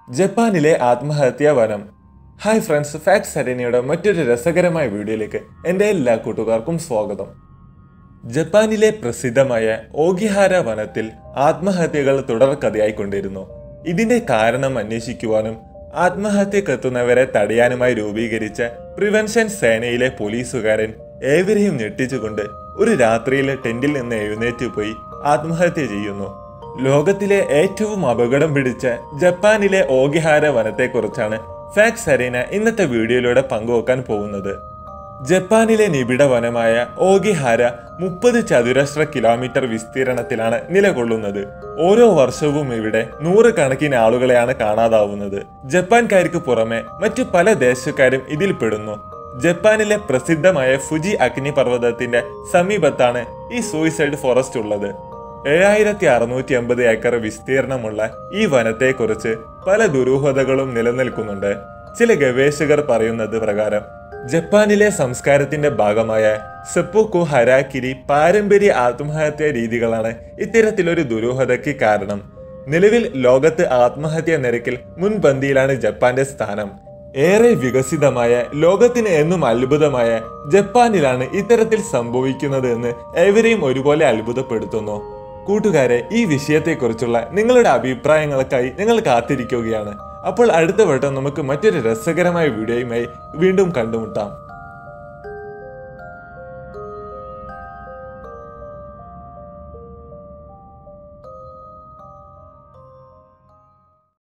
ജപ്പാനിലെ ആത്മഹത്യാ വനം ഹായ് ഫ്രണ്ട്സ് ഫാക്സ് സരണിയുടെ മറ്റൊരു രസകരമായ വീഡിയോയിലേക്ക് എൻ്റെ എല്ലാ കൂട്ടുകാർക്കും സ്വാഗതം ജപ്പാനിലെ പ്രസിദ്ധമായ ഓഗിഹാര വനത്തിൽ ആത്മഹത്യകൾ തുടർക്കഥയായിക്കൊണ്ടിരുന്നു ഇതിന്റെ കാരണം അന്വേഷിക്കുവാനും ആത്മഹത്യക്കെത്തുന്നവരെ തടയാനുമായി രൂപീകരിച്ച പ്രിവെൻഷൻ സേനയിലെ പോലീസുകാരൻ ഏവരെയും ഞെട്ടിച്ചുകൊണ്ട് ഒരു രാത്രിയിൽ ടെന്റിൽ നിന്ന് എഴുന്നേറ്റ് പോയി ആത്മഹത്യ ചെയ്യുന്നു ലോകത്തിലെ ഏറ്റവും അപകടം പിടിച്ച ജപ്പാനിലെ ഓഗിഹാര വനത്തെക്കുറിച്ചാണ് ഫാക്സ് അരീന ഇന്നത്തെ വീഡിയോയിലൂടെ പങ്കുവെക്കാൻ പോകുന്നത് ജപ്പാനിലെ നിബിഡ വനമായ ഓഗിഹാര മുപ്പത് ചതുരശ്ര കിലോമീറ്റർ വിസ്തീർണത്തിലാണ് നിലകൊള്ളുന്നത് ഓരോ വർഷവും ഇവിടെ നൂറുകണക്കിന് ആളുകളെയാണ് കാണാതാവുന്നത് ജപ്പാൻകാർക്ക് പുറമെ മറ്റു പല ദേശക്കാരും ഇതിൽ പെടുന്നു ജപ്പാനിലെ പ്രസിദ്ധമായ ഫുജി അഗ്നിപർവ്വതത്തിന്റെ സമീപത്താണ് ഈ സൂയിസൈഡ് ഫോറസ്റ്റ് ഉള്ളത് ഏഴായിരത്തി അറുന്നൂറ്റി അമ്പത് ഏക്കർ വിസ്തീർണമുള്ള ഈ വനത്തെക്കുറിച്ച് പല ദുരൂഹതകളും നിലനിൽക്കുന്നുണ്ട് ചില ഗവേഷകർ പറയുന്നത് പ്രകാരം ജപ്പാനിലെ സംസ്കാരത്തിന്റെ ഭാഗമായ സെപ്പുക്കു ഹരാക്കിരി പാരമ്പര്യ ആത്മഹത്യാ രീതികളാണ് ഇത്തരത്തിലൊരു ദുരൂഹതയ്ക്ക് കാരണം നിലവിൽ ലോകത്ത് ആത്മഹത്യാ നിരക്കിൽ മുൻപന്തിയിലാണ് ജപ്പാന്റെ സ്ഥാനം ഏറെ വികസിതമായ ലോകത്തിന് എന്നും അത്ഭുതമായ ജപ്പാനിലാണ് ഇത്തരത്തിൽ സംഭവിക്കുന്നത് എന്ന് ഏവരെയും ഒരുപോലെ അത്ഭുതപ്പെടുത്തുന്നു കൂട്ടുകാരെ ഈ വിഷയത്തെക്കുറിച്ചുള്ള നിങ്ങളുടെ അഭിപ്രായങ്ങൾക്കായി ഞങ്ങൾ കാത്തിരിക്കുകയാണ് അപ്പോൾ അടുത്ത വട്ടം നമുക്ക് മറ്റൊരു രസകരമായ വീഡിയോയുമായി വീണ്ടും കണ്ടുമുട്ടാം